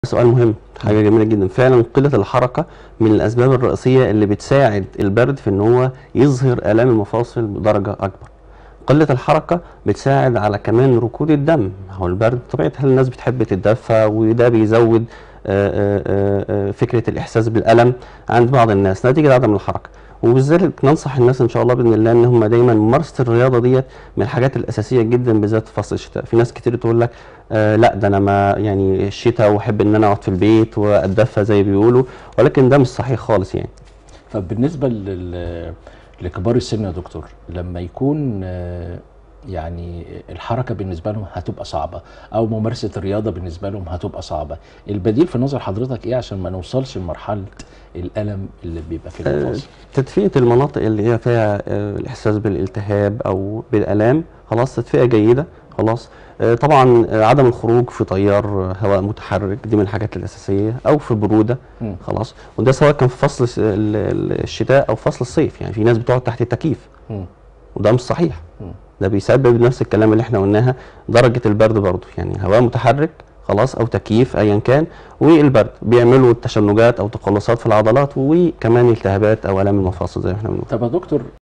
سؤال مهم حاجه جميله جدا فعلا قله الحركه من الاسباب الرئيسيه اللي بتساعد البرد في ان هو يظهر الام المفاصل بدرجه اكبر قله الحركه بتساعد على كمان ركود الدم هو البرد طبيعه الناس بتحب تتدفى وده بيزود آه، آه، آه، فكره الاحساس بالالم عند بعض الناس نتيجه عدم الحركه وبالذات ننصح الناس ان شاء الله باذن الله ان هم دايما ممارسه الرياضه ديت من الحاجات الاساسيه جدا بالذات في فصل الشتاء في ناس كتير تقول لك آه لا ده انا ما يعني الشتاء واحب ان انا اقعد في البيت واتدفى زي ما بيقولوا ولكن ده مش صحيح خالص يعني فبالنسبه لل... لكبار السن يا دكتور لما يكون آه، يعني الحركه بالنسبه لهم هتبقى صعبه او ممارسه الرياضه بالنسبه لهم هتبقى صعبه البديل في نظر حضرتك ايه عشان ما نوصلش لمرحله الالم اللي بيبقى في آه، المفاصل تدفئه المناطق اللي هي فيها آه، الاحساس بالالتهاب او بالالام خلاص تدفئه جيده خلاص آه، طبعا آه، عدم الخروج في تيار آه، هواء متحرك دي من الحاجات الاساسيه او في بروده مم. خلاص وده سواء كان في فصل الس- ال- ال- الشتاء او فصل الصيف يعني في ناس بتقعد تحت التكييف مم. وده مش صحيح مم. ده بيسبب نفس الكلام اللي احنا قلناها درجه البرد برضه يعني هواء متحرك خلاص او تكييف ايا كان والبرد بيعملوا تشنجات او تقلصات في العضلات وكمان التهابات او الام المفاصل زي ما احنا بنقول طب يا دكتور